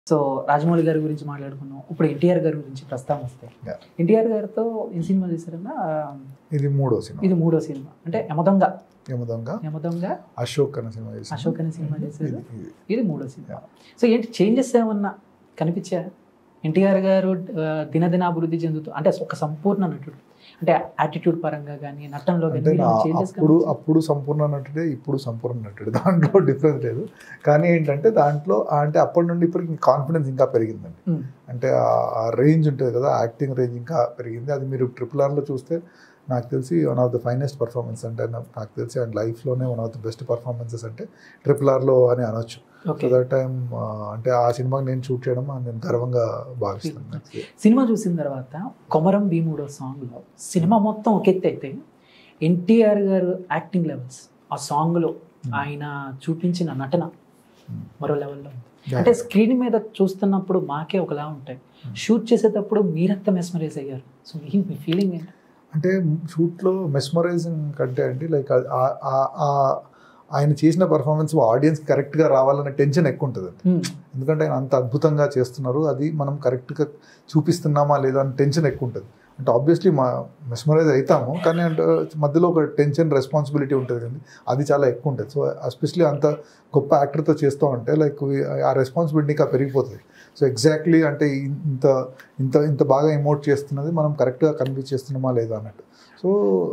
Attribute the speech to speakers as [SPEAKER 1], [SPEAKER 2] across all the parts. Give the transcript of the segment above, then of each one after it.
[SPEAKER 1] So Rajamouli గారి గురించి మాట్లాడుకున్నాం ఇప్పుడు ఎన్టీఆర్ గారి గురించి ప్రస్తావన వస్తాయి
[SPEAKER 2] Yeah.
[SPEAKER 1] ఎన్టీఆర్ గారితో ఏ సినిమా చేశారన్నా ఆ,
[SPEAKER 2] ఇది మూడో సినిమా
[SPEAKER 1] ఇది మూడో సినిమా అంటే యమదొంగ
[SPEAKER 2] యమదొంగ
[SPEAKER 1] యమదొంగ
[SPEAKER 2] అశోక్ అనే సినిమా చేశాను.
[SPEAKER 1] అశోక్ అనే సినిమా చేశారు
[SPEAKER 2] ఇది- ఇది.
[SPEAKER 1] ఇది మూడో సినిమా సో ఏంటి చేంజెస్ ఏమన్నా కనిపించా ఎన్టీఆర్ గారు ఆ, దినదిన అభివృద్ధి చెందుతూ అంటే ఒక సంపూర్ణ నటుడు అంటే యాటిట్యూడ్ పరంగా కానీ నటనలో
[SPEAKER 2] అంటే నా
[SPEAKER 1] చేంజెస్
[SPEAKER 2] అప్పుడు అప్పుడు సంపూర్ణ నటుడే ఇప్పుడు సంపూర్ణ నటుడు దాంట్లో డిఫరెన్స్ లేదు కానీ ఏంటంటే దాంట్లో అంటే అప్పటి నుండి ఇప్పటికి కాన్ఫిడెన్స్ ఇంకా పెరిగిందండి అంటే ఆ రేంజ్ ఉంటుంది కదా యాక్టింగ్ రేంజ్ ఇంకా పెరిగింది అది మీరు ట్రిపుల్ ఆర్లో చూస్తే నాకు తెలిసి one of the finest performance అంటే నా- నాకు తెలిసి అండ్ లైఫ్లోనే one of the best performances అంటే ట్రిపుల్ ఆర్లో అని అనొచ్చు
[SPEAKER 1] ఓకే
[SPEAKER 2] సో దట్ టైం అంటే ఆ సినిమాకి నేను షూట్ చేయడం నేను గర్వంగా భావిస్తాను
[SPEAKER 1] సినిమా చూసిన తర్వాత కొమరం భీముడో సాంగ్లో సినిమా మొత్తం ఒక ఎత్తు అయితే ఎన్టీఆర్ గారు యాక్టింగ్ లెవెల్స్ ఆ సాంగ్లో ఆయన చూపించిన నటన
[SPEAKER 2] Hmm.
[SPEAKER 1] మరో లెవెల్లో ఉంది అంటే స్క్రీన్ మీద చూస్తున్నప్పుడు మాకే ఒకలా ఉంటాయి
[SPEAKER 2] Hmm.
[SPEAKER 1] షూట్ చేసేటప్పుడు మీరంతా మెస్మరైజ్ అయ్యారు సో మీ మీ ఫీలింగ్ ఏంటి
[SPEAKER 2] అంటే షూట్లో మెస్మరైజింగ్ కంటే అండి లైక్ ఆయన చేసిన పర్ఫార్మెన్స్ ఆడియన్స్ కరెక్ట్గా రావాలనే టెన్షన్ ఎక్కువ ఉంటుంది
[SPEAKER 1] Hmm.
[SPEAKER 2] ఎందుకంటే ఆయన అంత అద్భుతంగా చేస్తున్నారు అది మనం కరెక్ట్గా చూపిస్తున్నామా లేదా అని టెన్షన్ ఎక్కువ ఉంటుంది అంటే ఆబ్వియస్లీ మా మెస్మరైజ్ అవుతాము కానీ అంటే మధ్యలో ఒక టెన్షన్ రెస్పాన్సిబిలిటీ ఉంటుంది కానీ అది చాలా ఎక్కువ ఉంటుంది సో ఎస్పెషలీ అంత గొప్ప యాక్టర్తో చేస్తూ ఉంటే లైక్ ఆ రెస్పాన్సిబిలిటీ ఇంకా పెరిగిపోతుంది సో ఎగ్జాక్ట్లీ అంటే ఇంత ఇంత ఇంత బాగా ఎమోట్ చేస్తున్నది మనం కరెక్ట్గా కన్వే చేస్తున్నామా లేదా అన్నట్టు సో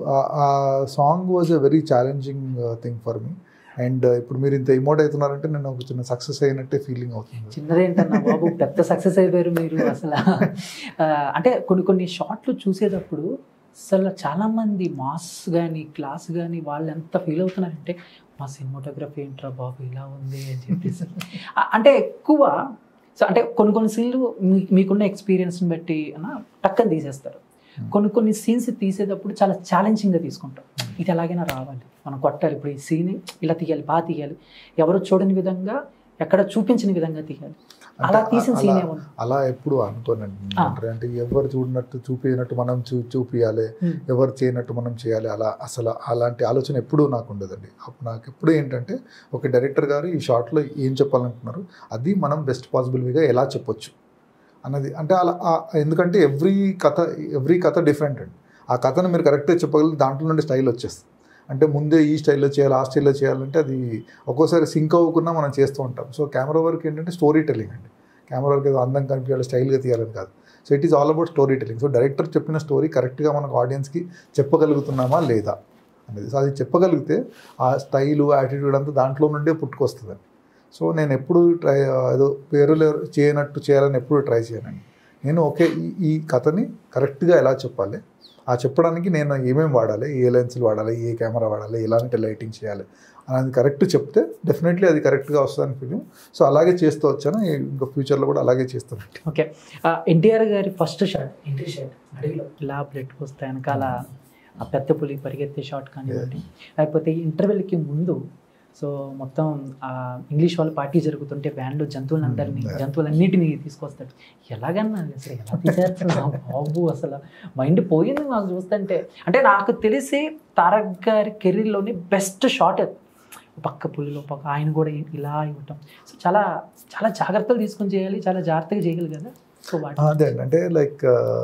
[SPEAKER 2] ఆ song was a very challenging thing for me and ఇప్పుడు మీరు ఇంత ఎమోట్ అవుతున్నారంటే నేను ఒక చిన్న సక్సెస్ అయినట్టే ఫీలింగ్ అవుతుంది
[SPEAKER 1] చిన్నదేంటన్నా బాబు పెద్ద సక్సెస్ అయిపోయారు మీరు అసలు ఆ, అంటే కొన్ని కొన్ని షాట్లు చూసేటప్పుడు అసలు చాలామంది మాస్ కానీ క్లాస్ కానీ వాళ్ళు ఎంత ఫీల్ అవుతున్నారంటే మా సినిమాటోగ్రఫీ ఏంట్రా బాబు ఇలా ఉంది అని చెప్పేసి ఆ, అంటే ఎక్కువ సో అంటే కొన్ని కొన్ని సీన్లు మీ మీకున్న ఎక్స్పీరియన్స్ని బట్టి అన్న టక్కని తీసేస్తారు కొన్ని కొన్ని సీన్స్ తీసేటప్పుడు చాలా ఛాలెంజింగ్గా తీసుకుంటాం ఇది ఎలాగైనా రావాలి మనం కొట్టాలి ఇప్పుడు ఈ సీన్ ఇలా తీయాలి బాగా తీయాలి ఎవరు చూడని విధంగా ఎక్కడ చూపించిన విధంగా తీయాలి అలా
[SPEAKER 2] అంటే
[SPEAKER 1] తీసిన
[SPEAKER 2] అలా-
[SPEAKER 1] సీన్ ఏమన్నా
[SPEAKER 2] అలా ఎప్పుడు అనుకోనండి
[SPEAKER 1] ఆ.
[SPEAKER 2] అంటే అంటే ఎవరు చూడనట్టు చూపించినట్టు మనం చూ చూపియాలి ఎవరు చేయనట్టు మనం చేయాలి అలా అసలు అలాంటి ఆలోచన ఎప్పుడూ నాకు ఉండదండి అప్పుడు నాకు ఎప్పుడు ఏంటంటే ఒక డైరెక్టర్ గారు ఈ షార్ట్లో ఏం చెప్పాలనుకున్నారు అది మనం బెస్ట్ పాసిబుల్ వేగా ఎలా చెప్పొచ్చు అన్నది అంటే అలా ఆ- ఎందుకంటే ఎవ్రీ కథ ఎవ్రీ కథ డిఫరెంట్ అండి ఆ కథను మీరు కరెక్ట్గా చెప్పగలిగి దాంట్లో నుండి స్టైల్ వచ్చేస్తుంది అంటే ముందే ఈ స్టైల్లో చేయాలి ఆ స్టైల్లో చేయాలంటే అది ఒక్కోసారి సింక్ అవ్వకుండా మనం చేస్తూ ఉంటాం సో కెమెరా వర్క్ ఏంటంటే స్టోరీ టెల్లింగ్ అండి కెమెరా వర్క్ ఏదో అందం కనిపించాలి స్టైల్గా తీయాలని కాదు so it is all about storytelling so director చెప్పిన స్టోరీ కరెక్ట్గా మనకు ఆడియన్స్కి చెప్పగలుగుతున్నామా లేదా అనేది సో అది చెప్పగలిగితే ఆ స్టైలు యాటిట్యూడ్ అంతా దాంట్లో నుండే పుట్టుకొస్తుందండి సో నేను ఎప్పుడు ట్రై ఏదో పేరులు చేయనట్టు చేయాలని ఎప్పుడు ట్రై చేయనండి నేను ఓకే ఈ ఈ కథని కరెక్ట్గా ఎలా చెప్పాలి ఆ చెప్పడానికి నేను ఏమేమి వాడాలి ఏ లెన్సులు వాడాలి ఏ కెమెరా వాడాలి ఎలాంటి లైటింగ్ చేయాలి అనేది కరెక్ట్ చెప్తే డెఫినెట్లీ అది కరెక్ట్గా వస్తుందని ఫీలింగ్ సో అలాగే చేస్తూ వచ్చాను ఇంకా ఫ్యూచర్లో కూడా అలాగే చేస్తాను
[SPEAKER 1] ఓకే ఎన్టీఆర్ గారి ఫస్ట్ షాట్ ఎంట్రీ షాట్ అడవిలో ఇలా బ్లడ్ వస్తే వెనకాల ఆ పెద్ద పులి పరిగెత్తే షాట్ కానివ్వండి లేకపోతే ఇంటర్వెల్కి ముందు సో మొత్తం ఆ ఇంగ్లీష్ వాళ్ళ పార్టీ జరుగుతుంటే వ్యాన్లో జంతువులందరినీ
[SPEAKER 2] Hmm.
[SPEAKER 1] జంతువులన్నిటినీ తీసుకొస్తాడు ఎలాగన్నా అసలు ఎలా తీసేస్తున్నా బాబు అసలు మైండ్ పోయింది నాకు చూస్తుంటే అంటే నాకు తెలిసి తారక్ గారి కెరీర్లోని బెస్ట్ షాట్ అది పక్క పులిలో పక్క ఆయన కూడా ఇలా ఇవ్వటం సో చాలా చాలా జాగ్రత్తలు తీసుకొని చేయాలి చాలా జాగ్రత్తగా చేయాలి కదా సో వాటి
[SPEAKER 2] అదే అండి అంటే లైక్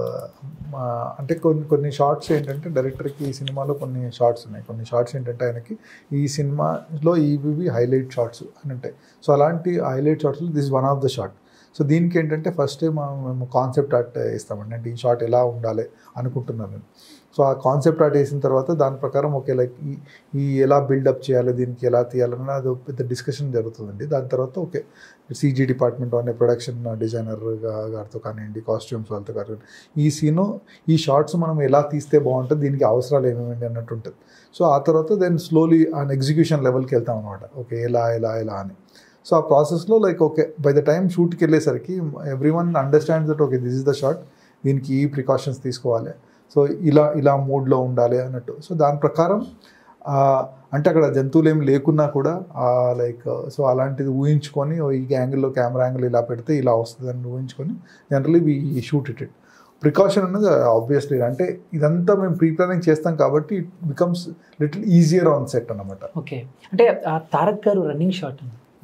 [SPEAKER 2] అంటే కొన్ని కొన్ని షార్ట్స్ ఏంటంటే డైరెక్టర్కి ఈ సినిమాలో కొన్ని షార్ట్స్ ఉన్నాయి కొన్ని షార్ట్స్ ఏంటంటే ఆయనకి ఈ సినిమాలో ఇవి హైలైట్ షార్ట్స్ అని ఉంటాయి సో అలాంటి హైలైట్ షార్ట్స్లో this one of the short so దీనికి ఏంటంటే ఫస్ట్ మేము కాన్సెప్ట్ ఆర్ట్ ఇస్తామండి అంటే ఈ షార్ట్ ఎలా ఉండాలి అనుకుంటున్నాను నేను సో ఆ కాన్సెప్ట్ ఆర్ట్ వేసిన తర్వాత దాని ప్రకారం ఓకే లైక్ ఈ ఈ ఎలా బిల్డప్ చేయాలి దీనికి ఎలా తీయాలని అది ఒక పెద్ద డిస్కషన్ జరుగుతుందండి దాని తర్వాత ఓకే సీజీ డిపార్ట్మెంట్ అనే ప్రొడక్షన్ డిజైనర్ గారితో కానివ్వండి కాస్ట్యూమ్స్ వాళ్ళతో కానివ్వండి ఈ సీను ఈ షార్ట్స్ మనం ఎలా తీస్తే బాగుంటుంది దీనికి అవసరాలు ఏమేమి అన్నట్టు ఉంటుంది సో ఆ తర్వాత దెన్ స్లోలీ ఆ ఎగ్జిక్యూషన్ లెవెల్కి వెళ్తాం అనమాట ఓకే ఎలా ఎలా ఎలా అని సో ఆ ప్రాసెస్లో like okay by the time షూట్కి వెళ్ళేసరికి everyone understands that okay this is the short దీనికి ఈ ప్రికాషన్స్ తీసుకోవాలి సో ఇలా ఇలా మూడ్లో ఉండాలి అన్నట్టు సో దాని ప్రకారం ఆ, అంటే అక్కడ జంతువులు ఏం లేకున్నా కూడా లైక్ సో అలాంటిది ఊహించుకొని ఓ ఈ యాంగిల్లో కెమెరా యాంగిల్ ఇలా పెడితే ఇలా వస్తుందని ఊహించుకొని generally we shoot it it precaution అనేది ఆబ్వియస్లీ అంటే ఇదంతా మేము ప్రీ ప్లానింగ్ చేస్తాం కాబట్టి it becomes little easier on set అన్నమాట
[SPEAKER 1] ఓకే అంటే ఆ తారక్ గారు రన్నింగ్ షాట్ ఉంది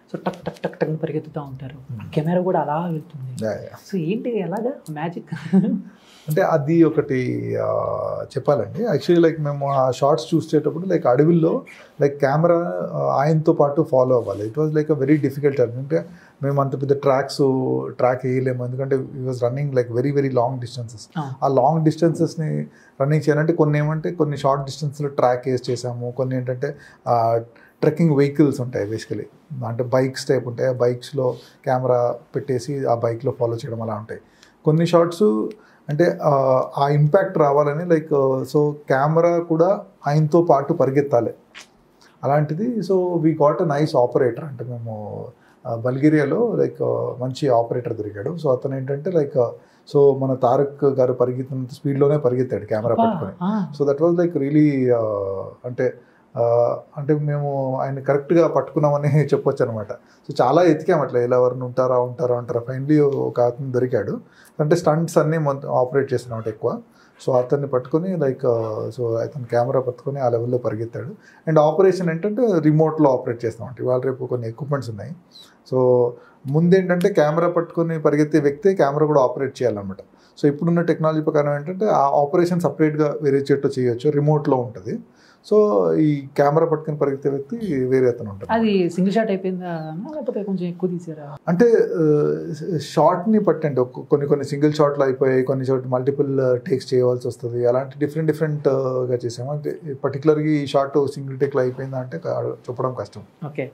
[SPEAKER 1] సో టక్ టక్ టక్ టక్ పరిగెత్తుతూ ఉంటారు
[SPEAKER 2] Hmm.
[SPEAKER 1] కెమెరా కూడా అలా వెళ్తుంది
[SPEAKER 2] Yeah, yeah.
[SPEAKER 1] సో ఏంటి ఎలాగా మ్యాజిక్
[SPEAKER 2] అంటే అది ఒకటి ఆ, చెప్పాలండి యాక్చువల్లీ లైక్ మేము ఆ షార్ట్స్ చూసేటప్పుడు లైక్ అడవిల్లో లైక్ కెమెరా ఆయనతో పాటు ఫాలో అవ్వాలి it was like a very difficult అంటే మేము అంత పెద్ద ట్రాక్స్ ట్రాక్ వేయలేము ఎందుకంటే ఈ was running like very very long distances ఆ లాంగ్ డిస్టెన్సెస్ని రన్నింగ్ చేయాలంటే కొన్ని ఏమంటే కొన్ని షార్ట్ డిస్టెన్స్లో ట్రాక్ వేసి చేసాము కొన్ని ఏంటంటే ట్రెక్కింగ్ వెహికల్స్ ఉంటాయి బేసికలీ అంటే బైక్స్ టైప్ ఉంటాయి ఆ బైక్స్లో కెమెరా పెట్టేసి ఆ బైక్లో ఫాలో చేయడం అలా ఉంటాయి కొన్ని షార్ట్స్ అంటే ఆ, ఆ ఇంపాక్ట్ రావాలని లైక్ సో కెమెరా కూడా ఆయనతో పాటు పరిగెత్తాలి అలాంటిది so we got a nice operator అంటే మేము ఆ, బల్గేరియాలో లైక్ మంచి ఆపరేటర్ దొరికాడు సో అతను ఏంటంటే లైక్ సో మన తారక్ గారు పరిగెత్తినంత స్పీడ్లోనే పరిగెత్తాడు కెమెరా పట్టుకొని so that was like really అంటే ఆ, అంటే మేము ఆయన కరెక్ట్గా పట్టుకున్నామని చెప్పొచ్చు అనమాట సో చాలా ఎతికాం అట్లా ఇలా ఎవరిని ఉంటారా ఉంటారా ఉంటారా ఫైనలీ ఒక అతను దొరికాడు అంటే స్టంట్స్ అన్నీ మొత్తం ఆపరేట్ చేస్తున్నామాట ఎక్కువ సో అతన్ని పట్టుకొని లైక్ సో అతను కెమెరా పట్టుకొని ఆ లెవెల్లో పరిగెత్తాడు అండ్ ఆపరేషన్ ఏంటంటే రిమోట్లో ఆపరేట్ చేస్తామంట ఇవాళ రేపు కొన్ని ఎక్విప్మెంట్స్ ఉన్నాయి సో ముందేంటంటే కెమెరా పట్టుకొని పరిగెత్తే వ్యక్తి కెమెరా కూడా ఆపరేట్ చేయాలన్నమాట సో ఇప్పుడున్న టెక్నాలజీ ప్రకారం ఏంటంటే ఆ ఆపరేషన్ సపరేట్గా వేరే చెట్టు చేయొచ్చు రిమోట్లో ఉంటుంది సో ఈ కెమెరా పట్టుకొని పరిగెత్తే వ్యక్తి వేరే అతను ఉంటాడు
[SPEAKER 1] అది సింగిల్ షాట్ అయిపోయిందా అన్నా? లేకపోతే కొంచెం ఎక్కువ తీసారా
[SPEAKER 2] అంటే షార్ట్ని పట్టండి ఒక్కొ- కొన్ని కొన్ని సింగిల్ షాట్లు అయిపోయాయి కొన్ని షాట్ మల్టిపుల్ టేక్స్ చేయవలసి వస్తుంది అలాంటి డిఫరెంట్ డిఫరెంట్గా చేసాము అంటే పర్టికులర్గా ఈ షార్ట్ సింగిల్ టేక్లో అయిపోయిందా అంటే కా- చెప్పడం కష్టం
[SPEAKER 1] ఓకే